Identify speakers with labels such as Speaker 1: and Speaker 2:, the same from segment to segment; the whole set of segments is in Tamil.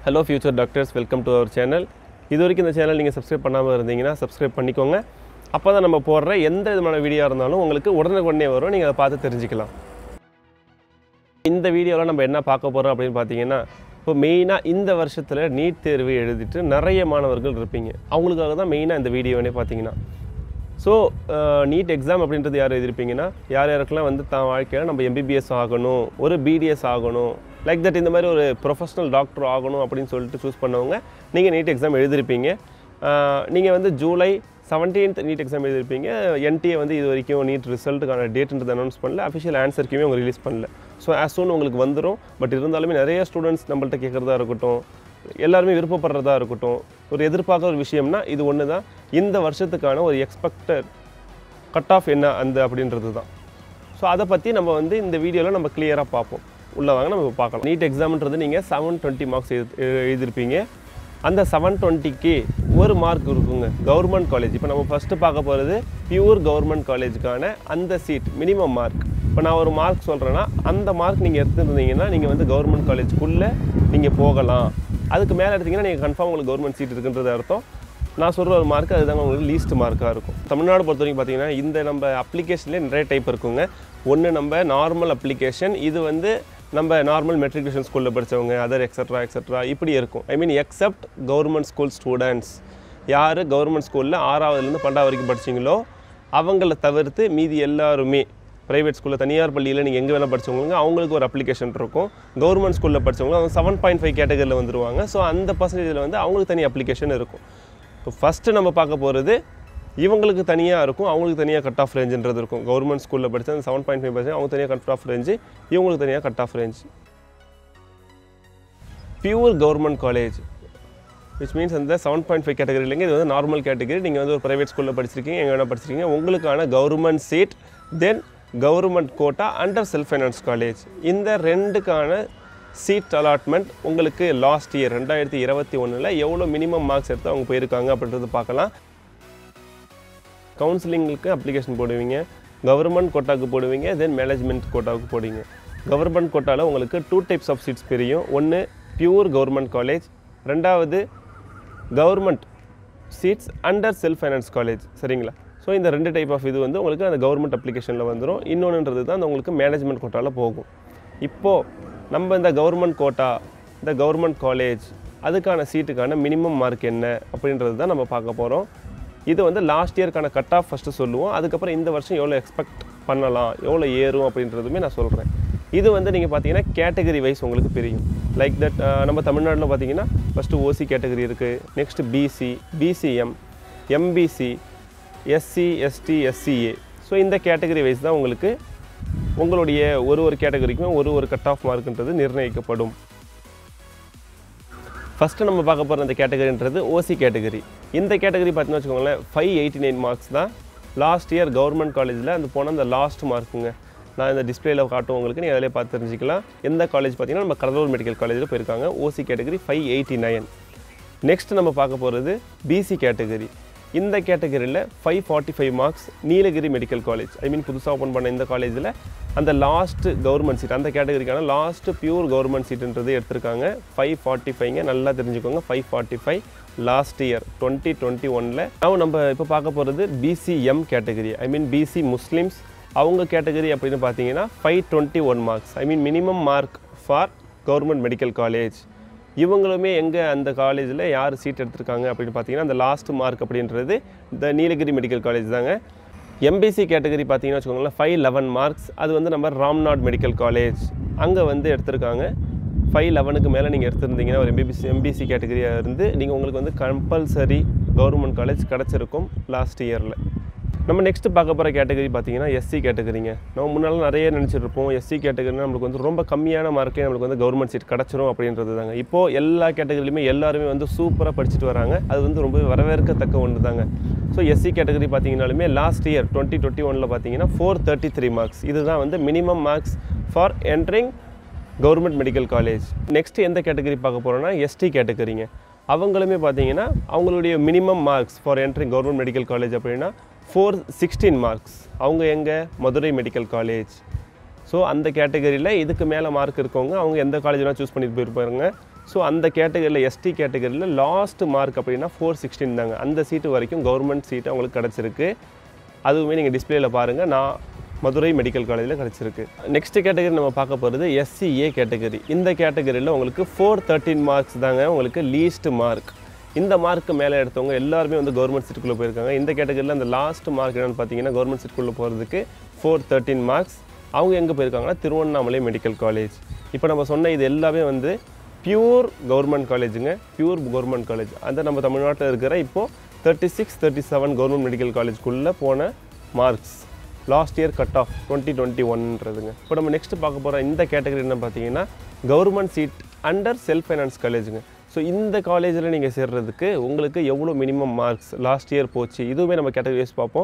Speaker 1: hello future doctors welcome to our channel இது வரைக்கும் இந்த சேனல் நீங்கள் சப்ஸ்கிரைப் பண்ணாமல் இருந்தீங்கன்னா சப்ஸ்கிரைப் பண்ணிக்கோங்க அப்போ தான் நம்ம போடுற எந்த விதமான வீடியோ இருந்தாலும் உங்களுக்கு உடனுக்குடனே வரும் நீங்கள் அதை பார்த்து தெரிஞ்சுக்கலாம் இந்த வீடியோவில் நம்ம என்ன பார்க்க போகிறோம் அப்படின்னு பார்த்தீங்கன்னா இப்போ மெயினாக இந்த வருஷத்தில் நீட் தேர்வு எழுதிட்டு நிறைய மாணவர்கள் இருப்பீங்க அவங்களுக்காக தான் மெயினாக இந்த வீடியோனே பார்த்தீங்கன்னா ஸோ நீட் எக்ஸாம் அப்படின்றது யார் எழுதிருப்பீங்கன்னா யார் யாருக்கெல்லாம் வந்து தான் வாழ்க்கையில் நம்ம எம்பிபிஎஸ் ஆகணும் ஒரு பிடிஎஸ் ஆகணும் லைக் தட் இந்த மாதிரி ஒரு ப்ரொஃபஷனல் டாக்டர் ஆகணும் அப்படின்னு சொல்லிட்டு சூஸ் பண்ணவங்க நீங்கள் நீட் எக்ஸாம் எழுதிருப்பீங்க நீங்கள் வந்து ஜூலை செவன்டீன்த் நீட் எக்ஸாம் எழுதிருப்பீங்க என்டிஏ வந்து இது வரைக்கும் நீட் ரிசல்ட்டுக்கான டேட்ன்றது அனௌன்ஸ் பண்ணல அஃபிஷியல் ஆன்சருக்குமே அவங்க ரிலீஸ் பண்ணல ஸோ ஆஸ் சூன் உங்களுக்கு வந்துடும் பட் இருந்தாலுமே நிறைய ஸ்டூடெண்ட்ஸ் நம்மள்ட்ட கேட்குறதா இருக்கட்டும் எல்லாருமே விருப்பப்படுறதா இருக்கட்டும் ஒரு எதிர்பார்க்குற ஒரு விஷயம்னா இது ஒன்று தான் இந்த வருஷத்துக்கான ஒரு எக்ஸ்பெக்டட் கட் ஆஃப் என்ன அந்த அப்படின்றது தான் ஸோ அதை பற்றி நம்ம வந்து இந்த வீடியோவில் நம்ம கிளியராக பார்ப்போம் உள்ள வாங்க நம்ம பார்க்கலாம் நீட் எக்ஸாம்ன்றது நீங்கள் செவன் டுவெண்ட்டி மார்க்ஸ் எழுதிருப்பீங்க அந்த செவன் டுவெண்ட்டிக்கு ஒரு மார்க் இருக்குங்க கவர்மெண்ட் காலேஜ் இப்போ நம்ம ஃபஸ்ட்டு பார்க்க போகிறது பியூர் கவர்மெண்ட் காலேஜுக்கான அந்த சீட் மினிமம் மார்க் இப்போ நான் ஒரு மார்க் சொல்கிறேன்னா அந்த மார்க் நீங்கள் எடுத்துருந்தீங்கன்னா நீங்கள் வந்து கவர்மெண்ட் காலேஜுக்குள்ளே நீங்கள் போகலாம் அதுக்கு மேலே எடுத்தீங்கன்னா நீங்கள் கன்ஃபார்ம் உங்களுக்கு கவர்மெண்ட் சீட் இருக்குன்றது அர்த்தம் நான் சொல்கிற ஒரு மார்க் அதுதாங்க உங்களுக்கு லீஸ்ட் மார்க்காக இருக்கும் தமிழ்நாடு பொறுத்த வரைக்கும் பார்த்தீங்கன்னா இந்த நம்ம அப்ளிகேஷன்லேயே நிறைய டைப் இருக்குங்க ஒன்று நம்ம நார்மல் அப்ளிகேஷன் இது வந்து நம்ம நார்மல் மெட்ரிகுலேஷன் ஸ்கூலில் படித்தவங்க அதர் எக்ஸட்ரா எக்ஸட்ரா இப்படி இருக்கும் I mean except government school students யார் கவர்மெண்ட் ஸ்கூலில் ஆறாவதுலேருந்து பன்னெண்டாவது வரைக்கும் படிச்சிங்களோ அவங்கள தவிர்த்து மீதி எல்லாருமே ப்ரைவேட் ஸ்கூலில் தனியார் பள்ளியில் நீங்கள் எங்கே வேணால் படிச்சவங்க அவங்களுக்கு ஒரு அப்ளிகேஷன் இருக்கும் கவர்மெண்ட் ஸ்கூலில் படிச்சவங்க அவங்க செவன் பாயிண்ட் ஃபைவ் கேட்டகரியில் வந்துருவாங்க ஸோ அந்த பர்சன்டேஜில் வந்து அவங்களுக்கு தனி அப்ளிகேஷன் இருக்கும் இப்போ ஃபஸ்ட்டு நம்ம பார்க்க போகிறது இவங்களுக்கு தனியாக இருக்கும் அவங்களுக்கு தனியாக கட் ஆஃப் ரேஞ்சுன்றது இருக்கும் கவர்மெண்ட் ஸ்கூலில் படித்த அந்த செவன் பாயிண்ட் ஃபைவ் பர்சன்ட் அவங்க தனியாக கட் ஆஃப் ரேஞ்சு இவங்களுக்கு தனியாக cut off range pure government college which means அந்த செவன் பாயிண்ட் ஃபைவ் கேட்டகரி இல்லைங்க இது வந்து நார்மல் கேட்டகரி நீங்கள் வந்து ஒரு ப்ரைவேட் ஸ்கூலில் படிச்சிருக்கீங்க எங்கே வேணால் படிச்சிருக்கீங்க உங்களுக்கான government seat then government quota under self finance college இந்த ரெண்டுக்கான சீட் அலாட்மெண்ட் உங்களுக்கு லாஸ்ட் இயர் ரெண்டாயிரத்தி இருபத்தி ஒன்றில் எவ்வளோ மினிமம் மார்க்ஸ் எடுத்து அவங்க போயிருக்காங்க அப்படின்றது பார்க்கலாம் கவுன்சிலிங்களுக்கு அப்ளிகேஷன் போடுவீங்க கவர்மெண்ட் கோட்டாவுக்கு போடுவீங்க தென் மேனேஜ்மெண்ட் கோட்டாவுக்கு போடுவீங்க கவர்மெண்ட் கோட்டாவில் உங்களுக்கு டூ டைப்ஸ் ஆஃப் சீட்ஸ் பிரியும் ஒன்று பியூர் கவர்மெண்ட் காலேஜ் ரெண்டாவது government seats under self finance college சரிங்களா ஸோ இந்த ரெண்டு டைப் ஆஃப் இது வந்து உங்களுக்கு அந்த கவர்மெண்ட் அப்ளிகேஷனில் வந்துடும் இன்னொன்றுன்றது தான் அந்த உங்களுக்கு மேனேஜ்மெண்ட் கோட்டாவில் போகும் இப்போது நம்ம இந்த கவர்மெண்ட் கோட்டா இந்த கவர்மெண்ட் காலேஜ் அதுக்கான சீட்டுக்கான மினிமம் மார்க் என்ன அப்படின்றது தான் நம்ம பார்க்க போகிறோம் இது வந்து லாஸ்ட் இயர்க்கான கட் ஆஃப் ஃபஸ்ட்டு சொல்லுவோம் அதுக்கப்புறம் இந்த வருஷம் எவ்வளோ எக்ஸ்பெக்ட் பண்ணலாம் எவ்வளோ ஏறும் அப்படின்றதுமே நான் சொல்கிறேன் இது வந்து நீங்கள் பார்த்தீங்கன்னா கேட்டகரி வைஸ் உங்களுக்கு பிரியும் லைக் தட் நம்ம தமிழ்நாட்டில் பார்த்தீங்கன்னா ஃபஸ்ட்டு ஓசி கேட்டகரி இருக்குது next BC BCM MBC SC ST SCA so இந்த கேட்டகரி வைஸ் தான் உங்களுக்கு உங்களுடைய ஒரு ஒரு கேட்டகரிக்கும் ஒரு ஒரு கட் ஆஃப் மார்க்குன்றது நிர்ணயிக்கப்படும் ஃபஸ்ட்டு நம்ம பார்க்க போகிற அந்த கேட்டகரின்றது ஓசி கேட்டகரி இந்த கேட்டகரி பார்த்தீங்கன்னா வச்சுக்கோங்களேன் ஃபைவ் எயிட்டி நைன் மார்க்ஸ் தான் லாஸ்ட் இயர் கவர்மெண்ட் காலேஜில் அந்த போன அந்த லாஸ்ட் மார்க்குங்க நான் இந்த டிஸ்பிளேல காட்டும் உங்களுக்கு நீங்கள் அதிலே பார்த்து தெரிஞ்சுக்கலாம் எந்த காலேஜ் பார்த்தீங்கன்னா நம்ம கடலூர் மெடிக்கல் காலேஜில் போயிருக்காங்க OC category five eighty nine next நம்ம பார்க்க போகிறது பிசி கேட்டகரி இந்த கேட்டகரியில் five forty five marks Nilgiri medical college I mean புதுசாக ஓப்பன் பண்ண இந்த காலேஜில் அந்த லாஸ்ட் கவர்மெண்ட் சீட் அந்த கேட்டகரிக்கான லாஸ்ட் பியூர் கவர்மெண்ட் சீட்டுன்றது எடுத்திருக்காங்க ஃபைவ் ஃபார்ட்டி ஃபைவ்ங்க நல்லா தெரிஞ்சுக்கோங்க five forty five last year twenty twenty ஒனில் now நம்ம இப்போ பார்க்க போகிறது BCM category I mean BC Muslims அவங்க கேட்டகரி அப்படின்னு பார்த்தீங்கன்னா five twenty one marks I mean minimum mark for government medical college இவங்களுமே எங்கே அந்த காலேஜில் யார் சீட் எடுத்திருக்காங்க அப்படின்னு பார்த்தீங்கன்னா அந்த லாஸ்ட் மார்க் அப்படின்றது இந்த நீலகிரி மெடிக்கல் காலேஜ் தாங்க எம்பிசி கேட்டகரி பார்த்தீங்கன்னா வச்சுக்கோங்களேன் ஃபைவ் லெவன் மார்க்ஸ் அது வந்து நம்ம ராம்நாட் மெடிக்கல் காலேஜ் அங்கே வந்து எடுத்திருக்காங்க ஃபைவ் லெவனுக்கு மேலே நீங்கள் எடுத்திருந்தீங்கன்னா ஒரு எம்பிபிசி எம்பிசி கேட்டகரியாக இருந்து நீங்கள் உங்களுக்கு வந்து கம்பல்சரி கவர்மெண்ட் காலேஜ் கிடச்சிருக்கும் லாஸ்ட் இயரில் நம்ம நெக்ஸ்ட் பார்க்க போகிற கேட்டகரி பார்த்தீங்கன்னா எஸ்சி கேட்டகரிங்க நம்ம முன்னால நிறைய நினச்சிட்டு இருப்போம் எஸ்சி கேட்டகரினா நம்மளுக்கு வந்து ரொம்ப கம்மியான மார்க்கே நம்மளுக்கு வந்து கவர்மெண்ட் சீட் கிடச்சிரும் அப்படின்றது தாங்க இப்போது எல்லா கேட்டகரியிலுமே எல்லாருமே வந்து சூப்பராக படிச்சுட்டு வராங்க அது வந்து ரொம்ப வரவேற்கத்தக்க ஒன்று தாங்க ஸோ எஸ்சி கேட்டகரி பார்த்தீங்கனாலுமே லாஸ்ட் இயர் டுவெண்ட்டி டுவெண்ட்டி ஒனில் பார்த்தீங்கன்னா ஃபோர் தேர்ட்டி த்ரீ மார்க்ஸ் இதுதான் வந்து minimum marks for entering government medical college next எந்த கேட்டகரி பார்க்க போகிறோன்னா எஸ்டி கேட்டகரிங்க அவங்களுமே பார்த்தீங்கன்னா அவங்களுடைய minimum marks for entering government medical college அப்படின்னா ஃபோர் சிக்ஸ்டீன் மார்க்ஸ் அவங்க எங்கே மதுரை மெடிக்கல் காலேஜ் ஸோ அந்த கேட்டகரியில் இதுக்கு மேலே மார்க் இருக்கவங்க அவங்க எந்த காலேஜ்லாம் சூஸ் பண்ணிட்டு போயிருப்பாருங்க ஸோ அந்த கேட்டகரியில் எஸ்டி கேட்டகரியில் லாஸ்ட் மார்க் அப்படின்னா ஃபோர் சிக்ஸ்டீன் தாங்க அந்த சீட்டு வரைக்கும் கவர்மெண்ட் சீட்டு அவங்களுக்கு கிடச்சிருக்கு அதுவுமே நீங்கள் டிஸ்பிளேயில் பாருங்கள் நான் மதுரை மெடிக்கல் காலேஜில் கிடச்சிருக்கு நெக்ஸ்ட் கேட்டகரி நம்ம பார்க்க போகிறது எஸ்சிஏ கேட்டகரி இந்த கேட்டகரியில் உங்களுக்கு ஃபோர் தேர்ட்டின் மார்க்ஸ் தாங்க உங்களுக்கு லீஸ்ட் மார்க் இந்த மார்க்கு மேலே எடுத்தவங்க எல்லாருமே வந்து கவர்மெண்ட் சீட்டுக்குள்ளே போயிருக்காங்க இந்த கேட்டகரியில் அந்த லாஸ்ட் மார்க் என்னென்னு பார்த்தீங்கன்னா கவர்மெண்ட் சீட்டுக்குள்ளே போகிறதுக்கு ஃபோர் தேர்ட்டின் மார்க்ஸ் அவங்க எங்கே போயிருக்காங்கன்னா திருவண்ணாமலை மெடிக்கல் காலேஜ் இப்போ நம்ம சொன்ன இது எல்லாமே வந்து பியூர் கவர்மெண்ட் காலேஜுங்க பியூர் கவர்மெண்ட் காலேஜ் அந்த நம்ம தமிழ்நாட்டில் இருக்கிற இப்போது thirty six thirty seven government medical காலேஜ்க்குள்ளே போன marks last year cut off twenty twenty ஒன்றதுங்க இப்போ நம்ம நெக்ஸ்ட் பார்க்க போகிற இந்த கேட்டகரி என்ன பார்த்தீங்கன்னா government seat under self finance காலேஜுங்க ஸோ இந்த காலேஜில் நீங்கள் சேர்றதுக்கு உங்களுக்கு எவ்வளோ மினிமம் மார்க்ஸ் லாஸ்ட் இயர் போச்சு இதுவுமே நம்ம கேட்டகரிஸ் பார்ப்போம்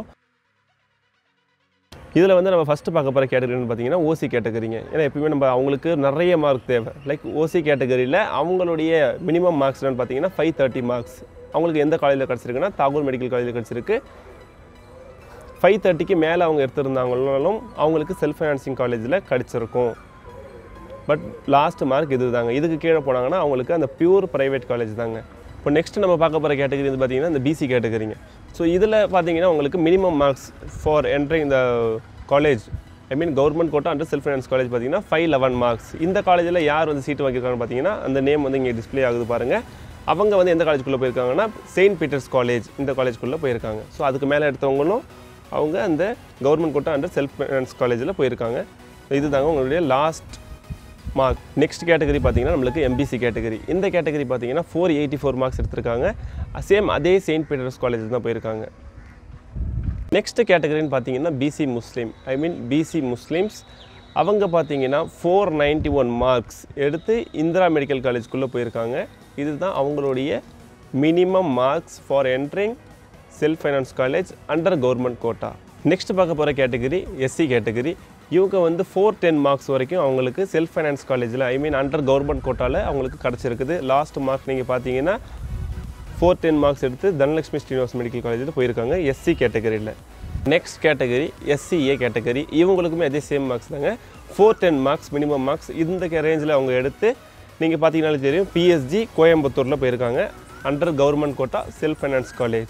Speaker 1: இதில் வந்து நம்ம ஃபஸ்ட்டு பார்க்க போகிற கேட்டகரின்னு பார்த்தீங்கன்னா ஓசி கேட்டகரிங்க ஏன்னா எப்பயுமே நம்ம அவங்களுக்கு நிறைய மார்க் தேவை லைக் ஓசி கேட்டகரியில் அவங்களுடைய மினிமம் மார்க்ஸ் என்னன்னு பார்த்தீங்கன்னா ஃபைவ் தேர்ட்டி மார்க்ஸ் அவங்களுக்கு எந்த காலேஜில் கிடச்சிருக்குன்னா தாகூர் மெடிக்கல் காலேஜில் கிடச்சிருக்கு ஃபைவ் தேர்ட்டிக்கு மேலே அவங்க எடுத்திருந்தாங்கனாலும் அவங்களுக்கு செல்ஃப் ஃபைனான்சிங் காலேஜில் கிடச்சிருக்கும் பட் லாஸ்ட் மார்க் இது தாங்க இதுக்கு கீழே போனாங்கன்னா அவங்களுக்கு அந்த பியூர் ப்ரைவேட் காலேஜ் தாங்க இப்போ நெக்ஸ்ட் நம்ம பார்க்க போகிற கேட்டகரி வந்து பார்த்தீங்கன்னா இந்த பிசி கேட்டகரிங்க ஸோ இதில் பார்த்தீங்கன்னா உங்களுக்கு மினிமம் மார்க்ஸ் ஃபார் என்ட்ரிங் இந்த college I mean government quota under self finance college பார்த்தீங்கன்னா ஃபைவ் லெவன் மார்க்ஸ் இந்த காலேஜில் யார் வந்து சீட் வாங்கியிருக்காங்கன்னு பார்த்தீங்கன்னா அந்த நேம் வந்து இங்கே டிஸ்ப்ளே ஆகுது பாருங்கள் அவங்க வந்து எந்த காலேஜ்குள்ளே போயிருக்காங்கன்னா செயின்ட் பீட்டர்ஸ் காலேஜ் இந்த காலேஜ்குள்ளே போயிருக்காங்க ஸோ அதுக்கு மேலே எடுத்தவங்களும் அவங்க அந்த government quota under self finance காலேஜில் போயிருக்காங்க இதுதாங்க உங்களுடைய லாஸ்ட் மார்க் நெக்ஸ்ட் கேட்டகரி பார்த்தீங்கன்னா நம்மளுக்கு எம்பிசி கேட்டகரி இந்த கேட்டகரி பார்த்தீங்கன்னா ஃபோர் எயிட்டி ஃபோர் மார்க்ஸ் எடுத்திருக்காங்க சேம் அதே செயின்ட் பீட்டர்ஸ் காலேஜ் தான் போயிருக்காங்க நெக்ஸ்ட் கேட்டகரின்னு பார்த்தீங்கன்னா BC Muslim I mean BC Muslims அவங்க பார்த்தீங்கன்னா ஃபோர் நைன்ட்டி ஒன் மார்க்ஸ் எடுத்து இந்திரா மெடிக்கல் காலேஜ்குள்ளே போயிருக்காங்க இதுதான் அவங்களுடைய minimum marks for entering self finance college under government quota next பார்க்க போகிற கேட்டகரி எஸ்சி கேட்டகரி இவங்க வந்து ஃபோர் டென் மார்க்ஸ் வரைக்கும் அவங்களுக்கு செல்ஃப் ஃபைனான்ஸ் காலேஜில் ஐ மீன் அண்டர் கவர்மெண்ட் கோட்டாவில் அவங்களுக்கு கிடச்சிருக்குது லாஸ்ட் மார்க் நீங்கள் பார்த்தீங்கன்னா ஃபோர் டென் மார்க்ஸ் எடுத்து தனலட்சுமி ஸ்ரீனிவாஸ் மெடிக்கல் காலேஜில் போயிருக்காங்க எஸ்சி கேட்டகரியில் நெக்ஸ்ட் கேட்டகரி எஸ்சிஏ கேட்டகரி இவங்களுக்குமே அதே சேம் மார்க்ஸ் தாங்க four ten marks minimum marks இந்த ரேஞ்சில் அவங்க எடுத்து நீங்கள் பார்த்தீங்கன்னாலே தெரியும் பிஎஸ்ஜி கோயம்புத்தூரில் போயிருக்காங்க under government quota self finance college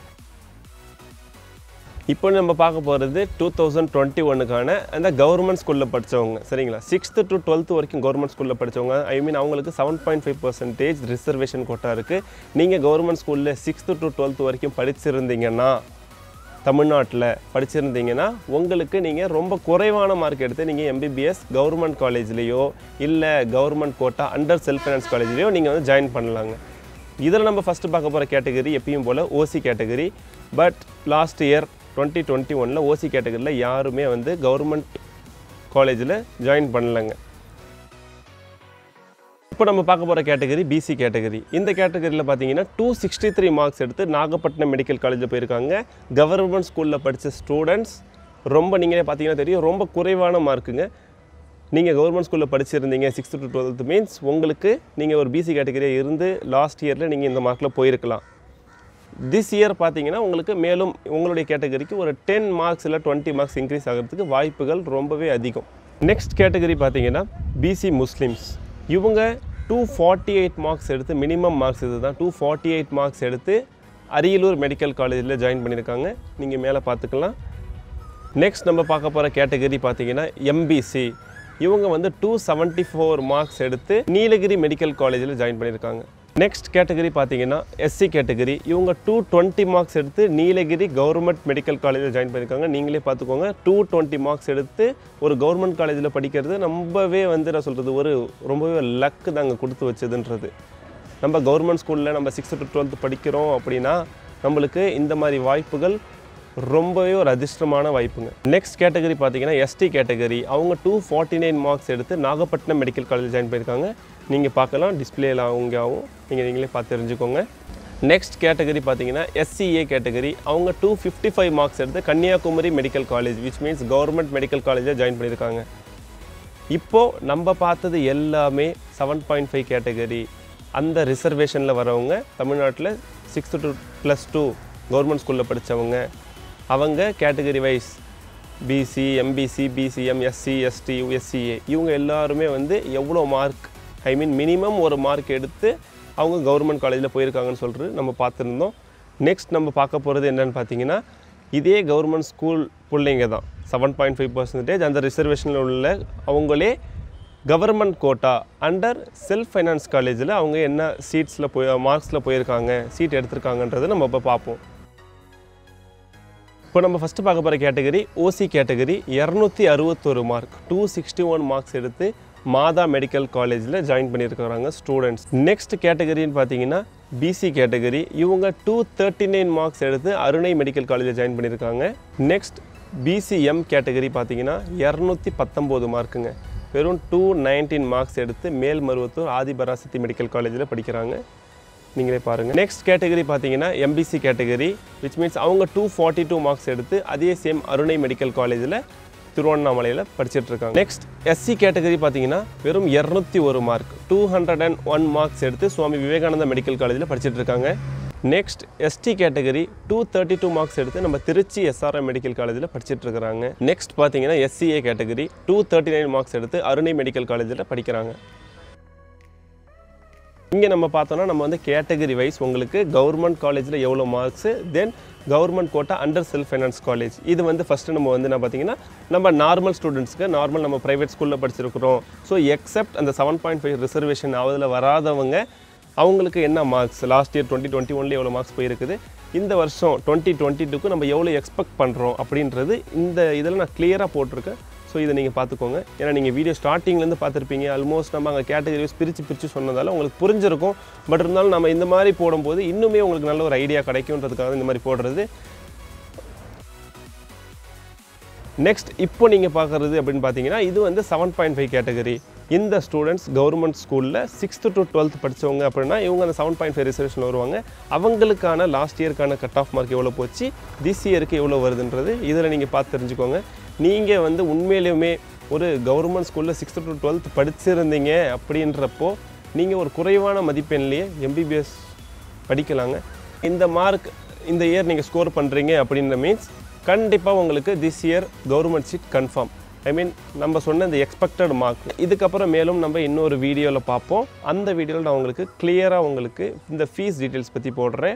Speaker 1: இப்போ நம்ம பார்க்க போகிறது டூ தௌசண்ட் டுவெண்ட்டி ஒன்னுக்கான அந்த கவர்மெண்ட் ஸ்கூலில் படித்தவங்க சரிங்களா சிக்ஸ்த்து டு டுவெல்த்து வரைக்கும் கவர்மெண்ட் ஸ்கூலில் படித்தவங்க ஐ மீன் அவங்களுக்கு seven point five percentage reservation quota இருக்குது நீங்கள் கவர்மெண்ட் ஸ்கூலில் சிக்ஸ்த்து டு டுவெல்த்து வரைக்கும் படிச்சிருந்தீங்கன்னா தமிழ்நாட்டில் படிச்சிருந்தீங்கன்னா உங்களுக்கு நீங்கள் ரொம்ப குறைவான மார்க் எடுத்து நீங்கள் எம்பிபிஎஸ் கவர்மெண்ட் காலேஜ்லேயோ இல்லை government quota under self finance காலேஜ்லேயோ நீங்கள் வந்து ஜாயின் பண்ணலாங்க இதில் நம்ம ஃபஸ்ட்டு பார்க்க போகிற கேட்டகரி எப்பயும் போல் OC category but last year twenty twenty ஒனில் ஓசி கேட்டகரியில் யாருமே வந்து கவர்மெண்ட் காலேஜில் ஜாயின் பண்ணலைங்க இப்போ நம்ம பார்க்க போகிற கேட்டகரி பிசி கேட்டகரி இந்த கேட்டகரியில் பார்த்தீங்கன்னா டூ சிக்ஸ்டி த்ரீ மார்க்ஸ் எடுத்து நாகப்பட்டினம் மெடிக்கல் காலேஜில் போயிருக்காங்க கவர்மெண்ட் ஸ்கூலில் படித்த ஸ்டூடெண்ட்ஸ் ரொம்ப நீங்களே பார்த்தீங்கன்னா தெரியும் ரொம்ப குறைவான மார்க்குங்க நீங்கள் கவர்மெண்ட் ஸ்கூலில் படிச்சிருந்தீங்க சிக்ஸ்த்து டு டுவெல்த் மீன்ஸ் உங்களுக்கு நீங்கள் ஒரு பிசி கேட்டகரியாக இருந்து லாஸ்ட் இயரில் நீங்கள் இந்த மார்க்கில் போயிருக்கலாம் திஸ் இயர் பார்த்தீங்கன்னா உங்களுக்கு மேலும் உங்களுடைய கேட்டகரிக்கு ஒரு டென் மார்க்ஸ் இல்லை டுவெண்ட்டி மார்க்ஸ் இன்க்ரீஸ் ஆகிறதுக்கு வாய்ப்புகள் ரொம்பவே அதிகம் நெக்ஸ்ட் கேட்டகரி பார்த்தீங்கன்னா பிசி முஸ்லிம்ஸ் இவங்க டூ ஃபார்ட்டி எயிட் மார்க்ஸ் எடுத்து மினிமம் மார்க்ஸ் இது தான் டூ ஃபார்ட்டி எயிட் மார்க்ஸ் எடுத்து அரியலூர் மெடிக்கல் காலேஜில் ஜாயின் பண்ணியிருக்காங்க நீங்கள் மேலே பார்த்துக்கலாம் நெக்ஸ்ட் நம்ம பார்க்க போகிற கேட்டகரி பார்த்தீங்கன்னா எம்பிசி இவங்க வந்து டூ செவன்ட்டி ஃபோர் மார்க்ஸ் எடுத்து நீலகிரி மெடிக்கல் காலேஜில் ஜாயின் பண்ணியிருக்காங்க நெக்ஸ்ட் கேட்டகரி பார்த்தீங்கன்னா எஸ்சி கேட்டகரி இவங்க டூ டுவெண்ட்டி மார்க்ஸ் எடுத்து நீலகிரி கவர்மெண்ட் மெடிக்கல் காலேஜில் ஜாயின் பண்ணியிருக்காங்க நீங்களே பார்த்துக்கோங்க டூ டுவெண்ட்டி மார்க்ஸ் எடுத்து ஒரு கவர்மெண்ட் காலேஜில் படிக்கிறது ரொம்பவே வந்து நான் சொல்கிறது ஒரு ரொம்பவே லக்கு தாங்க கொடுத்து வச்சதுன்றது நம்ம கவர்மெண்ட் ஸ்கூலில் நம்ம சிக்ஸ்த்து டு டுவெல்த்து படிக்கிறோம் அப்படின்னா நம்மளுக்கு இந்த மாதிரி வாய்ப்புகள் ரொம்பவே ஒரு அதிர்ஷ்டமான வாய்ப்புங்க நெக்ஸ்ட் கேட்டகரி பார்த்தீங்கன்னா எஸ்டி கேட்டகரி அவங்க டூ ஃபார்ட்டி நைன் மார்க்ஸ் எடுத்து நாகப்பட்டினம் மெடிக்கல் காலேஜ் ஜாயின் பண்ணியிருக்காங்க நீங்கள் பார்க்கலாம் டிஸ்பிளேல அவங்காவும் நீங்கள் நீங்களே பார்த்து தெரிஞ்சுக்கோங்க நெக்ஸ்ட் கேட்டகரி பார்த்தீங்கன்னா எஸ்சிஏ கேட்டகரி அவங்க டூ ஃபிஃப்டி ஃபைவ் மார்க்ஸ் எடுத்து Kanyakumari medical college which means government medical காலேஜில் ஜாயின் பண்ணியிருக்காங்க இப்போது நம்ம பார்த்தது எல்லாமே செவன் பாயிண்ட் ஃபைவ் கேட்டகரி அந்த ரிசர்வேஷனில் வரவங்க தமிழ்நாட்டில் sixth to plus two government ஸ்கூலில் படித்தவங்க அவங்க category wise BC MBC BCM SC ST SCA இவங்க எல்லாருமே வந்து எவ்வளோ மார்க் ஐ மீன் மினிமம் ஒரு மார்க் எடுத்து அவங்க கவர்மெண்ட் காலேஜில் போயிருக்காங்கன்னு சொல்லிட்டு நம்ம பார்த்துருந்தோம் நெக்ஸ்ட் நம்ம பார்க்க போகிறது என்னன்னு பார்த்தீங்கன்னா இதே கவர்மெண்ட் ஸ்கூல் பிள்ளைங்க தான் செவன் பாயிண்ட் ஃபைவ் பர்சன்டேஜ் அந்த ரிசர்வேஷனில் உள்ள அவங்களே government quota under self finance காலேஜில் அவங்க என்ன சீட்ஸில் போய் மார்க்ஸில் போயிருக்காங்க சீட் எடுத்திருக்காங்கன்றதை நம்ம இப்போ பார்ப்போம் இப்போ நம்ம ஃபஸ்ட்டு பார்க்க போகிற கேட்டகரி ஓசி கேட்டகரி இரநூத்தி அறுபத்தொரு mark two sixty one marks எடுத்து மாதா மெடிக்கல் காலேஜில் ஜாயின் பண்ணியிருக்கிறாங்க ஸ்டூடெண்ட்ஸ் நெக்ஸ்ட் கேட்டகரின்னு பார்த்தீங்கன்னா பிசி கேட்டகரி இவங்க டூ தேர்ட்டி நைன் மார்க்ஸ் எடுத்து அருணை மெடிக்கல் காலேஜில் ஜாயின் பண்ணியிருக்காங்க நெக்ஸ்ட் பிசிஎம் கேட்டகரி பார்த்தீங்கன்னா இரநூத்தி பத்தொம்போது மார்க்குங்க வெறும் டூ நைன்டீன் மார்க்ஸ் எடுத்து மேல்மருவத்தூர் ஆதிபராசக்தி மெடிக்கல் காலேஜில் படிக்கிறாங்க நீங்களே பாருங்கள் நெக்ஸ்ட் கேட்டகரி பார்த்தீங்கன்னா எம்பிசி கேட்டகரி விச் மீன்ஸ் அவங்க டூ ஃபார்ட்டி டூ மார்க்ஸ் எடுத்து அதே சேம் அருணை மெடிக்கல் காலேஜில் திருவண்ணாமலையில் படிச்சுட்டு இருக்காங்க நெக்ஸ்ட் எஸ்சி கேட்டகரி பார்த்தீங்கன்னா வெறும் இரநூத்தி ஒரு mark two hundred and one marks எடுத்து சுவாமி விவேகானந்தா மெடிக்கல் காலேஜில் படிச்சுட்டு இருக்காங்க next ST category two thirty two marks எடுத்து நம்ம திருச்சி எஸ்ஆர்எம் மெடிக்கல் காலேஜில் படிச்சுட்டு இருக்கிறாங்க நெக்ஸ்ட் பார்த்தீங்கன்னா SCA category two thirty nine marks எடுத்து அருணை மெடிக்கல் காலேஜில் படிக்கிறாங்க இங்கே நம்ம பார்த்தோன்னா நம்ம வந்து கேட்டகரி வைஸ் உங்களுக்கு கவர்மெண்ட் காலேஜில் எவ்வளோ marks then government quota under self finance college இது வந்து ஃபஸ்ட்டு நம்ம வந்து என்ன பார்த்தீங்கன்னா நம்ம நார்மல் ஸ்டூடெண்ட்ஸ்க்கு நார்மல் நம்ம ப்ரைவேட் ஸ்கூலில் படிச்சிருக்கிறோம் ஸோ எக்ஸப்ட் அந்த செவன் பாயிண்ட் ஃபைவ் ரிசர்வேஷன் அதில் வராதவங்க அவங்களுக்கு என்ன marks last year twenty twenty ஒன்ல எவ்வளோ மார்க்ஸ் போயிருக்குது இந்த வருஷம் டுவெண்ட்டி டுவெண்ட்டி டூக்கு நம்ம எவ்வளோ எக்ஸ்பெக்ட் பண்ணுறோம் அப்படின்றது இந்த இதில் நான் கிளியராக போட்டிருக்கேன் ஸோ இதை நீங்கள் பார்த்துக்கோங்க ஏன்னா நீங்கள் வீடியோ ஸ்டார்டிங்லேருந்து பார்த்துருப்பீங்க ஆல்மோஸ்ட் நம்ம அங்கே கேட்டகரிஸ் பிரித்து பிரித்து சொன்னதால உங்களுக்கு புரிஞ்சிருக்கும் பட் இருந்தாலும் நம்ம இந்த மாதிரி போடும்போது இன்னுமே உங்களுக்கு நல்ல ஒரு ஐடியா கிடைக்குன்றதுக்காக இந்த மாதிரி போடுறது நெக்ஸ்ட் இப்போ நீங்கள் பார்க்குறது அப்படின்னு பார்த்தீங்கன்னா இது வந்து செவன் பாயிண்ட் ஃபைவ் கேட்டகரி இந்த ஸ்டூடெண்ட்ஸ் கவர்மெண்ட் ஸ்கூலில் சிக்ஸ்த்து டு டுவெல்த் படித்தவங்க அப்படின்னா இவங்க அந்த செவன் பாயிண்ட் ஃபைவ் ரிசர்வேஷன் வருவாங்க அவங்களுக்கான லாஸ்ட் இயருக்கான கட் ஆஃப் மார்க் எவ்வளோ போச்சு திஸ் இயருக்கு எவ்வளோ வருதுன்றது இதில் நீங்கள் பார்த்து தெரிஞ்சுக்கோங்க நீங்கள் வந்து உண்மையிலுமே ஒரு கவர்மெண்ட் ஸ்கூலில் சிக்ஸ்த்து டு டுவெல்த் படிச்சிருந்தீங்க அப்படின்றப்போ நீங்கள் ஒரு குறைவான மதிப்பெண்லேயே எம்பிபிஎஸ் படிக்கலாங்க இந்த மார்க் இந்த இயர் நீங்கள் ஸ்கோர் பண்ணுறீங்க அப்படின்ற மீன்ஸ் கண்டிப்பாக உங்களுக்கு this year government seat confirm I mean நம்ம சொன்ன இந்த எக்ஸ்பெக்டட் மார்க் இதுக்கப்புறம் மேலும் நம்ம இன்னொரு வீடியோவில் பார்ப்போம் அந்த வீடியோவில் நான் உங்களுக்கு கிளியராக உங்களுக்கு இந்த ஃபீஸ் டீட்டெயில்ஸ் பற்றி போடுறேன்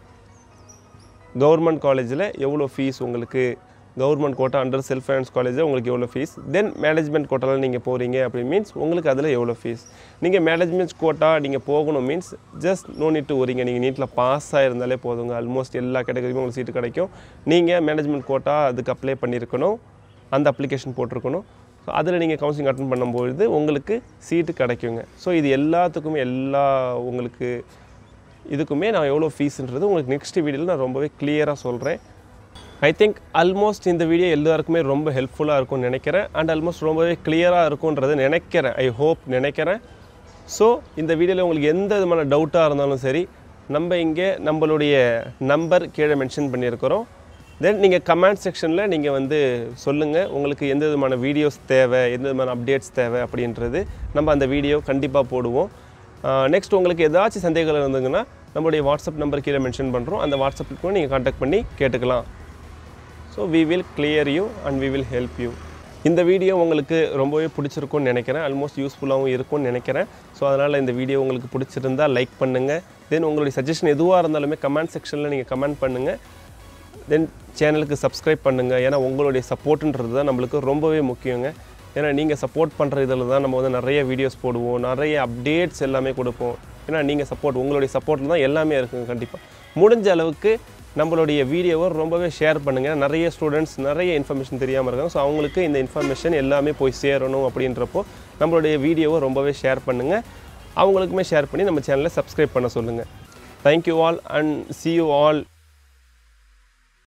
Speaker 1: கவர்மெண்ட் காலேஜில் எவ்வளோ ஃபீஸ் உங்களுக்கு government quota under self finance காலேஜில் உங்களுக்கு எவ்வளோ ஃபீஸ் தென் மேனேஜ்மெண்ட் கோட்டாவில் நீங்கள் போகிறீங்க அப்படி மீன்ஸ் உங்களுக்கு அதில் எவ்வளோ ஃபீஸ் நீங்கள் மேனேஜ்மெண்ட் கோட்டா நீங்கள் போகணும் means just no need to வரீங்க நீங்கள் நீட்டில் பாஸ் ஆகிருந்தாலே போதுங்க ஆல்மோஸ்ட் எல்லா கேட்டகரியும் உங்களுக்கு சீட்டு கிடைக்கும் நீங்கள் மேனேஜ்மெண்ட் கோட்டா அதுக்கு அப்ளை பண்ணியிருக்கணும் அந்த அப்ளிகேஷன் போட்டிருக்கணும் ஸோ அதில் நீங்கள் கவுன்சிலிங் அட்டன் பண்ணும்பொழுது உங்களுக்கு சீட்டு கிடைக்குங்க ஸோ இது எல்லாத்துக்குமே எல்லா உங்களுக்கு இதுக்குமே நான் எவ்வளோ ஃபீஸ்ன்றது உங்களுக்கு நெக்ஸ்ட் வீடியோவில் நான் ரொம்பவே கிளியராக சொல்கிறேன் ஐ திங்க் ஆல்மோஸ்ட் இந்த வீடியோ எல்லாருக்குமே ரொம்ப ஹெல்ப்ஃபுல்லாக இருக்கும்னு நினைக்கிறேன் அண்ட் ஆல்மோஸ்ட் ரொம்பவே கிளியராக இருக்கும்ன்றது நினைக்கிறேன் ஐ ஹோப் நினைக்கிறேன் ஸோ இந்த வீடியோவில் உங்களுக்கு எந்த விதமான டவுட்டாக இருந்தாலும் சரி நம்ம இங்கே நம்மளுடைய நம்பர் கீழே மென்ஷன் பண்ணியிருக்கிறோம் தென் நீங்கள் கமெண்ட் செக்ஷனில் நீங்கள் வந்து சொல்லுங்கள் உங்களுக்கு எந்த விதமான வீடியோஸ் தேவை எந்த விதமான அப்டேட்ஸ் தேவை அப்படின்றது நம்ம அந்த வீடியோ கண்டிப்பாக போடுவோம் நெக்ஸ்ட் உங்களுக்கு ஏதாச்சும் சந்தேகங்கள் இருந்ததுங்கன்னா நம்மளுடைய வாட்ஸ்அப் நம்பர் கீழே மென்ஷன் பண்ணுறோம் அந்த வாட்ஸ்அப்புக்கு கூட நீங்கள் காண்டாக்ட் பண்ணி கேட்டுக்கலாம் so we will clear you and we will help you இந்த வீடியோ உங்களுக்கு ரொம்பவே பிடிச்சிருக்கும்னு நினைக்கிறேன் ஆல்மோஸ்ட் யூஸ்ஃபுல்லாகவும் இருக்கும்னு நினைக்கிறேன் ஸோ அதனால் இந்த வீடியோ உங்களுக்கு பிடிச்சிருந்தா லைக் பண்ணுங்கள் தென் உங்களுடைய சஜஷன் எதுவாக இருந்தாலுமே கமெண்ட் செக்ஷனில் நீங்கள் கமெண்ட் பண்ணுங்கள் தென் சேனலுக்கு சப்ஸ்கிரைப் பண்ணுங்கள் ஏன்னா உங்களுடைய சப்போர்ட்டுன்றது தான் நம்மளுக்கு ரொம்பவே முக்கியங்க ஏன்னா நீங்கள் சப்போர்ட் பண்ணுற இதில் தான் நம்ம வந்து நிறைய வீடியோஸ் போடுவோம் நிறைய அப்டேட்ஸ் எல்லாமே கொடுப்போம் ஏன்னா நீங்கள் சப்போர்ட் உங்களுடைய சப்போர்ட்டில் தான் எல்லாமே இருக்குங்க கண்டிப்பாக முடிஞ்ச அளவுக்கு நம்மளுடைய வீடியோவை ரொம்பவே ஷேர் பண்ணுங்கள் நிறைய ஸ்டூடெண்ட்ஸ் நிறைய இன்ஃபர்மேஷன் தெரியாமல் இருக்காங்க ஸோ அவங்களுக்கு இந்த இன்ஃபர்மேஷன் எல்லாமே போய் சேரணும் அப்படின்றப்போ நம்மளுடைய வீடியோவை ரொம்பவே ஷேர் பண்ணுங்கள் அவங்களுக்குமே ஷேர் பண்ணி நம்ம சேனலை சப்ஸ்கிரைப் பண்ண சொல்லுங்கள் thank you all and see you all